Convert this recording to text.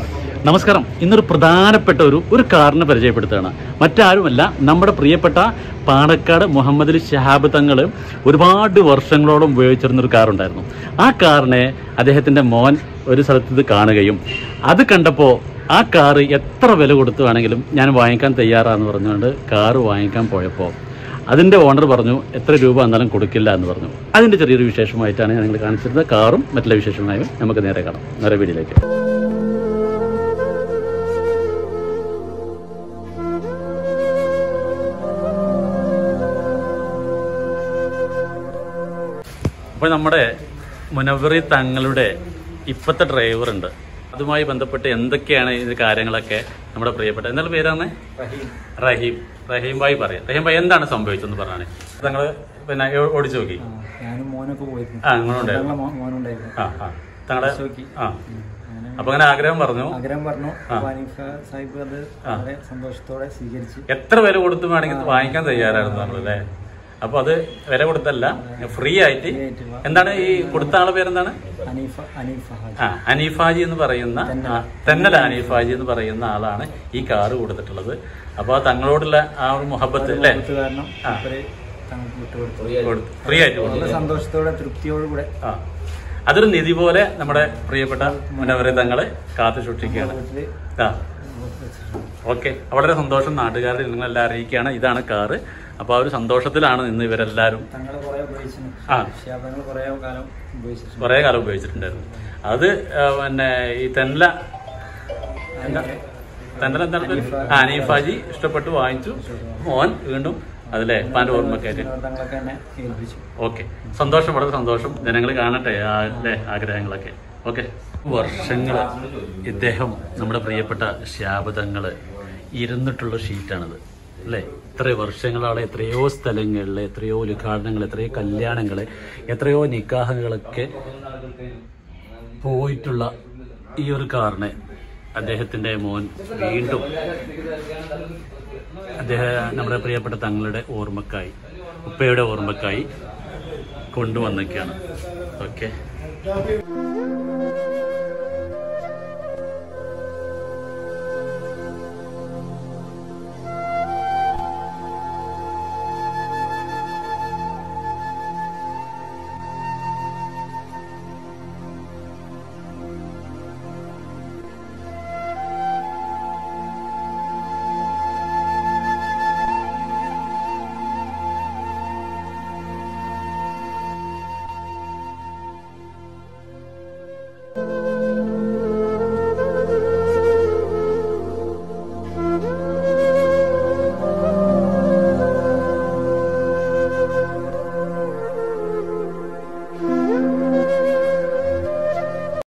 നമസ്കാരം ഇന്നൊരു പ്രധാനപ്പെട്ട ഒരു ഒരു കാറിനെ പരിചയപ്പെടുത്തുകയാണ് മറ്റാരുമല്ല നമ്മുടെ പ്രിയപ്പെട്ട പാണക്കാട് മുഹമ്മദ് അലി ശഹാബ് തങ്ങൾ ഒരുപാട് വർഷങ്ങളോളം ഉപയോഗിച്ചിരുന്ന ഒരു കാറുണ്ടായിരുന്നു ആ കാറിനെ അദ്ദേഹത്തിൻ്റെ മോൻ ഒരു സ്ഥലത്ത് ഇത് കാണുകയും അത് കണ്ടപ്പോൾ ആ കാറ് എത്ര വില കൊടുത്തു വേണമെങ്കിലും ഞാൻ വാങ്ങിക്കാൻ തയ്യാറാന്ന് പറഞ്ഞുകൊണ്ട് കാറ് വാങ്ങിക്കാൻ പോയപ്പോൾ അതിൻ്റെ ഓണർ പറഞ്ഞു എത്ര രൂപ എന്നാലും കൊടുക്കില്ല എന്ന് പറഞ്ഞു അതിൻ്റെ ചെറിയൊരു വിശേഷമായിട്ടാണ് ഞാൻ നിങ്ങൾ കാണിച്ചിരുന്നത് കാറും മറ്റുള്ള വിശേഷമായും നമുക്ക് നേരെ കാണാം നേരെ വീഡിയോയിലേക്ക് അപ്പോൾ നമ്മുടെ മുനവറി തങ്ങളുടെ ഇപ്പോഴത്തെ ഡ്രൈവർ ഉണ്ട് അതുമായി ബന്ധപ്പെട്ട് എന്തൊക്കെയാണ് ഇത് കാര്യങ്ങളൊക്കെ നമ്മുടെ പ്രിയപ്പെട്ട എന്താണ് പേരാണ് റഹീം റഹീം ഭായി പറയാം റഹീം ഭായി എന്താണ് സംഭവിച്ചതെന്ന് പറഞ്ഞാണ് തങ്ങൾ പിന്നെ എ- ഓടിച്ചു നോക്കി ഞാനും മോനൊക്കെ പോയിരുന്നു ആ നിങ്ങളുണ്ടായിരുന്നു ഞങ്ങളെ മോ- മോനുണ്ടായിരുന്നു ആ ആ തങ്ങളുടെ നോക്കി. ആ അങ്ങനെ അപ്പൊ അങ്ങനെ ആഗ്രഹം പറഞ്ഞു ആഗ്രഹം പറഞ്ഞു ആ. വാനിഫ സാഹിബ് അത് ആ. വളരെ സന്തോഷത്തോടെ സ്വീകരിച്ചു എത്ര വില കൊടുത്തു വേണമെങ്കിൽ ഇത് വാങ്ങിക്കാൻ തയ്യാറായിരുന്നു നമ്മളല്ലേ അപ്പൊ അത് വില കൊടുത്തല്ല ഫ്രീ ആയിട്ട് ആയിട്ട് വാ. എന്താണ് ഈ കൊടുത്ത ആളെ പേരെന്താണ് അനീഫ അനീഫ ഹാജി ആ അനീഫാജി എന്ന് പറയുന്ന ആ, തെന്നല അനീഫാജി എന്ന് പറയുന്ന ആളാണ് ഈ കാറ് കൊടുത്തിട്ടുള്ളത് അപ്പൊ ആ തങ്ങളോടുള്ള ആ ഒരു മുഹബത്ത് അല്ലേ കൊടുത്തു കാരണം ആ. അവര് തങ്ങൾക്ക് വിട്ടുകൊടുത്തു ഫ്രീ ആയിട്ട് കൊടുത്തു വളരെ സന്തോഷത്തോടെ തൃപ്തിയോടുകൂടെ ആ അതൊരു നിധി പോലെ നമ്മുടെ പ്രിയപ്പെട്ട മുനവരെ തങ്ങളെ കാത്തു സൂക്ഷിക്കുകയാണ് വീട്ടില് ആ ഓക്കെ വളരെ സന്തോഷം നാട്ടുകാരെ നിങ്ങളെല്ലാം അറിയിക്കുകയാണ് ഇതാണ് കാറ് അപ്പൊ ആ ഒരു സന്തോഷത്തിലാണ് ഇന്ന് ഇവരെല്ലാരും തങ്ങളെ കുറെ ഉപയോഗിച്ചു ആ ശാപങ്ങൾ കുറെ കാലം ഉപയോഗിച്ചിട്ടുണ്ട് കുറെ കാലം ഉപയോഗിച്ചിട്ടുണ്ടായിരുന്നു അത് ആ, പിന്നെ ഈ തെന്നല അതിന്റെ തെന്നല എന്താണ് പേര്? ആ, അനീഫാജി ഇഷ്ടപ്പെട്ട് വാങ്ങിച്ചു മോൻ വീണ്ടും അതിലെ പാൻ്റെ ഓർമ്മക്കായിട്ട് തങ്ങളൊക്കെ എന്നെ ഏൽപ്പിച്ചു ഓക്കെ സന്തോഷം വളരെ സന്തോഷം ജനങ്ങൾ കാണട്ടെ ആ അല്ലേ ആഗ്രഹങ്ങളൊക്കെ ഓക്കെ വർഷങ്ങൾ ഇദ്ദേഹം നമ്മുടെ പ്രിയപ്പെട്ട ശാപതങ്ങൾ ഇരുന്നിട്ടുള്ള ഷീറ്റാണിത് അല്ലേ ഇത്ര വർഷങ്ങളാണ് എത്രയോ സ്ഥലങ്ങളിൽ എത്രയോ ഉദ്ഘാടനങ്ങൾ എത്രയോ കല്യാണങ്ങൾ എത്രയോ നിക്കാഹുകളൊക്കെ പോയിട്ടുള്ള ഈ ഒരു കാറിനെ അദ്ദേഹത്തിൻ്റെ മോൻ വീണ്ടും അദ്ദേഹം നമ്മുടെ പ്രിയപ്പെട്ട തങ്ങളുടെ ഓർമ്മക്കായി ഉപ്പയുടെ ഓർമ്മക്കായി കൊണ്ടുവന്നൊക്കെയാണ് ഓക്കെ